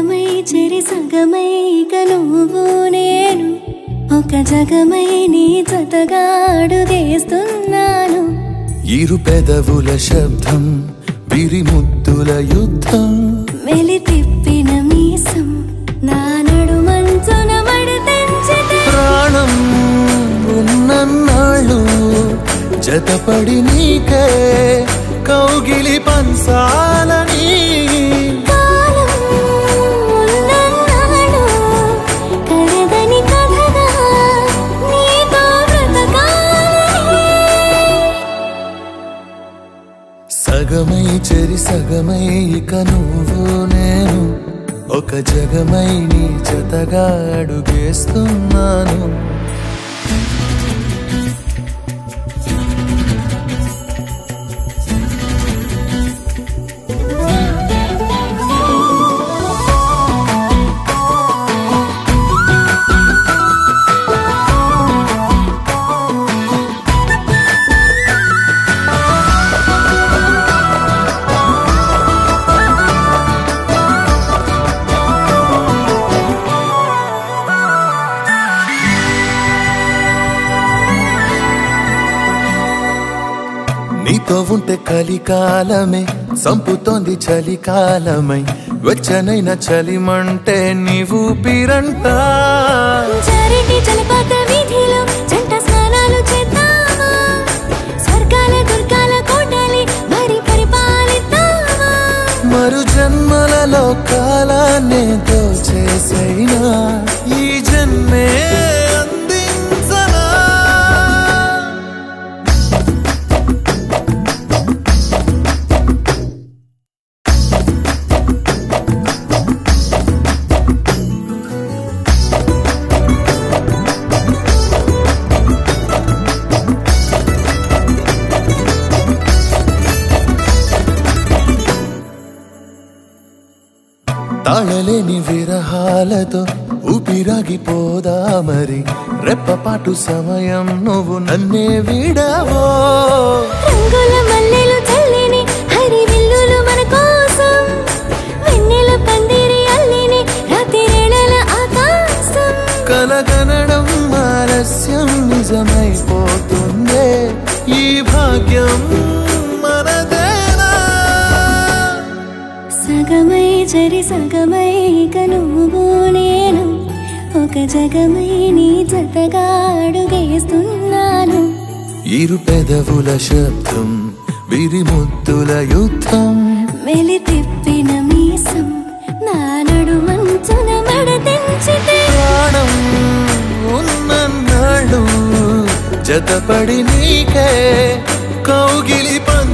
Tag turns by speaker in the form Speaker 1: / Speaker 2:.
Speaker 1: సగమై చెరి సగమై ఇక నువ్వు నేను ఒక జగమై నీ జతగా అడుగేస్తున్నాను
Speaker 2: ఇరు పెదవుల శబ్దం పిరిముద్దుల యుద్ధం
Speaker 1: మెలి తిప్పిన మీసం నా నడు మంచున మడతెంచితే
Speaker 2: ప్రాణం ఉన్నన్నాళ్ళు జతపడి నీకే కౌగిలి పంచాలని
Speaker 1: కాలం ఉన్నన్నాడు కరదని కథగా నీతో బ్రతకాలని
Speaker 2: సగమై చెరి సగమై ఇక నువ్వు నేను ఒక జగమై నీ జతగా అడుగేస్తున్నాను నీతో ఉంటే కలికాలమే సంపుతోంది చలికాలమై వెచ్చనైన చలిమంటే నీవు పిరంట
Speaker 1: చారిటి జలపాత వీధిలో జంట స్నానాలు చేద్దామా స్వర్గాల దుర్గాల కోటలి మరి పరిపాలిద్దామా
Speaker 2: మరు జన్మలలో కాలాన్నే దోచేసైనా ఈ జన్మే అందించనా తాళలేని విరహాలతో ఊపిరాగిపోదా మరి రెప్పపాటు సమయం నువ్వు నన్నే విడవో
Speaker 1: రంగుల మల్లెలు చల్లిని హరి విల్లులు మన కోసం వెన్నెల పందిరి అల్లిని రాత్రిరేళల ఆకాశం
Speaker 2: కలగనడం ఆలస్యం నిజమైపోతుందే ఈ భాగ్యం మనదేనా
Speaker 1: సగమై జరి సగమై ఇక నువ్వు నేను ఒక జగమై నీ జతగా అడుగేస్తున్నాను
Speaker 2: ఇరు పెదవుల శబ్దం విరిముద్దుల యుద్ధం
Speaker 1: మెలి తిప్పిన మీసం నా నడు మంచున మడతెంచితే
Speaker 2: ప్రాణం ఉన్నన్నాళ్ళు జతపడి నీకే కౌగిలి పంచాలని